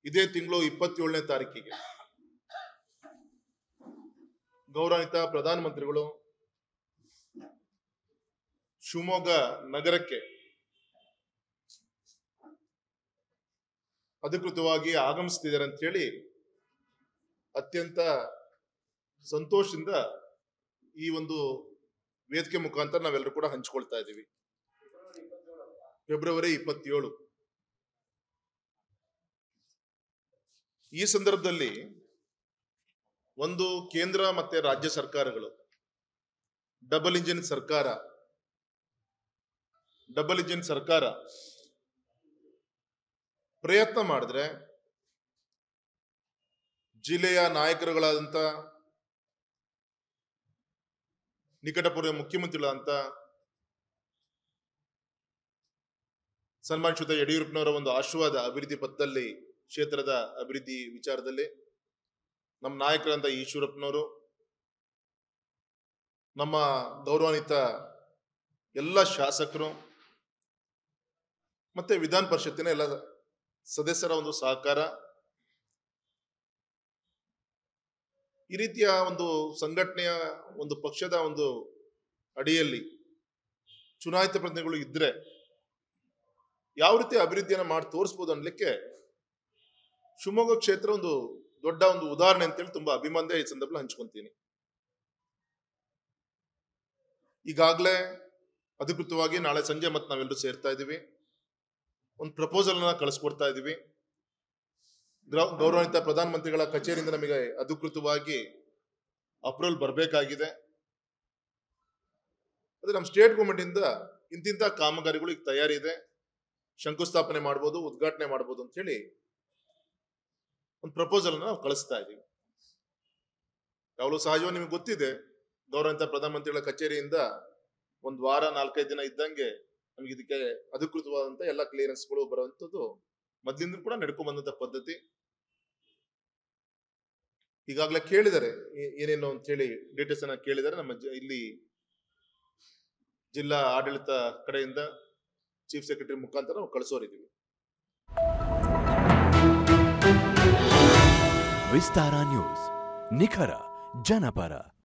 ಇದೇ ತಿಂಗಳು ಇಪ್ಪತ್ತೇಳನೇ ತಾರೀಕಿಗೆ ಗೌರವಾನ್ವಿತ ಪ್ರಧಾನಮಂತ್ರಿಗಳು ಶಿವಮೊಗ್ಗ ನಗರಕ್ಕೆ ಅಧಿಕೃತವಾಗಿ ಆಗಮಿಸ್ತಿದ್ದಾರೆ ಅಂತ ಹೇಳಿ ಅತ್ಯಂತ ಸಂತೋಷದಿಂದ ಈ ಒಂದು ವೇದಿಕೆ ಮುಖಾಂತರ ನಾವೆಲ್ಲರೂ ಕೂಡ ಹಂಚ್ಕೊಳ್ತಾ ಇದ್ದೀವಿ ಫೆಬ್ರವರಿ ಇಪ್ಪತ್ತೇಳು ಈ ಸಂದರ್ಭದಲ್ಲಿ ಒಂದು ಕೇಂದ್ರ ಮತ್ತೆ ರಾಜ್ಯ ಸರ್ಕಾರಗಳು ಡಬಲ್ ಇಂಜಿನ್ ಸರ್ಕಾರ ಡಬಲ್ ಇಂಜಿನ್ ಸರ್ಕಾರ ಪ್ರಯತ್ನ ಮಾಡಿದ್ರೆ ಜಿಲ್ಲೆಯ ನಾಯಕರುಗಳಾದಂತ ನಿಕಟಪೂರ್ವ ಮುಖ್ಯಮಂತ್ರಿಗಳಂತ ಸನ್ಮಾನ್ಶುತ ಯಡಿಯೂರಪ್ಪನವರ ಒಂದು ಆಶೀರ್ವಾದ ಅಭಿವೃದ್ಧಿ ಪಥದಲ್ಲಿ ಕ್ಷೇತ್ರದ ಅಭಿವೃದ್ಧಿ ವಿಚಾರದಲ್ಲಿ ನಮ್ಮ ನಾಯಕರಂತ ಈಶ್ವರಪ್ಪನವರು ನಮ್ಮ ಗೌರವಾನ್ವಿತ ಎಲ್ಲ ಶಾಸಕರು ಮತ್ತೆ ವಿಧಾನ ಪರಿಷತ್ತಿನ ಎಲ್ಲ ಸದಸ್ಯರ ಒಂದು ಸಹಕಾರ ಈ ರೀತಿಯ ಒಂದು ಸಂಘಟನೆಯ ಒಂದು ಪಕ್ಷದ ಒಂದು ಅಡಿಯಲ್ಲಿ ಚುನಾಯಿತ ಪ್ರತಿನಿಧಿಗಳು ಇದ್ರೆ ಯಾವ ರೀತಿ ಅಭಿವೃದ್ಧಿಯನ್ನ ಮಾಡಿ ತೋರಿಸ್ಬೋದು ಅನ್ಲಿಕ್ಕೆ ಶಿವಮೊಗ್ಗ ಕ್ಷೇತ್ರ ಒಂದು ದೊಡ್ಡ ಒಂದು ಉದಾಹರಣೆ ಅಂತೇಳಿ ತುಂಬಾ ಅಭಿಮಾನದ ಈ ಸಂದರ್ಭದಲ್ಲಿ ಹಂಚ್ಕೊಂತೀನಿ ಈಗಾಗಲೇ ಅಧಿಕೃತವಾಗಿ ನಾಳೆ ಸಂಜೆ ಮತ್ತೆ ನಾವೆಲ್ಲರೂ ಸೇರ್ತಾ ಇದ್ದೀವಿ ಒಂದು ಪ್ರಪೋಸಲ್ ಅನ್ನ ಕಳಿಸ್ಕೊಡ್ತಾ ಇದ್ದೀವಿ ಗ್ರ- ಗೌರವಾನ್ವಿತ ಪ್ರಧಾನಮಂತ್ರಿಗಳ ಕಚೇರಿಯಿಂದ ನಮಗೆ ಅಧಿಕೃತವಾಗಿ ಅಪ್ರೂವಲ್ ಬರಬೇಕಾಗಿದೆ ಅದೇ ನಮ್ಮ ಸ್ಟೇಟ್ ಗೌರ್ಮೆಂಟ್ ಇಂದ ಇಂತಿಂತ ಕಾಮಗಾರಿಗಳು ಈಗ ತಯಾರಿ ಇದೆ ಶಂಕುಸ್ಥಾಪನೆ ಮಾಡ್ಬೋದು ಉದ್ಘಾಟನೆ ಮಾಡ್ಬೋದು ಅಂತ ಹೇಳಿ ಒಂದು ಪ್ರಪೋಸಲ್ ನಾವು ಕಳಿಸ್ತಾ ಇದ್ದೀವಿ ಯಾವಾಗಲೂ ಸಹಜವಾಗಿ ನಿಮಗೆ ಗೊತ್ತಿದೆ ಗೌರವಾನ್ವಿತ ಪ್ರಧಾನಮಂತ್ರಿಗಳ ಕಚೇರಿಯಿಂದ ಒಂದು ವಾರ ನಾಲ್ಕೈದು ದಿನ ಇದ್ದಂಗೆ ನಮಗೆ ಇದಕ್ಕೆ ಅಧಿಕೃತವಾದಂತ ಎಲ್ಲ ಕ್ಲಿಯರೆನ್ಸ್ಗಳು ಬರುವಂತದ್ದು ಮೊದ್ಲಿಂದ ಕೂಡ ನಡ್ಕೊಂಡ್ ಬಂದಂತ ಪದ್ಧತಿ ಈಗಾಗಲೇ ಕೇಳಿದ್ದಾರೆ ಏ- ಏನೇನು ಅಂತ ಹೇಳಿ ಡೀಟೇಲ್ಸ್ ಅನ್ನ ಕೇಳಿದ್ದಾರೆ ನಮ್ಮ ಜ- ಇಲ್ಲಿ ಜಿಲ್ಲಾ ಆಡಳಿತ ಕಡೆಯಿಂದ ಚೀಫ್ ಸೆಕ್ರೆಟರಿ ಮುಖಾಂತರ ನಾವು ಕಳಿಸೋರಿದ್ದೀವಿ ವಿಸ್ತಾರ ನ್ಯೂಸ್ ನಿಖರ ಜನಪರ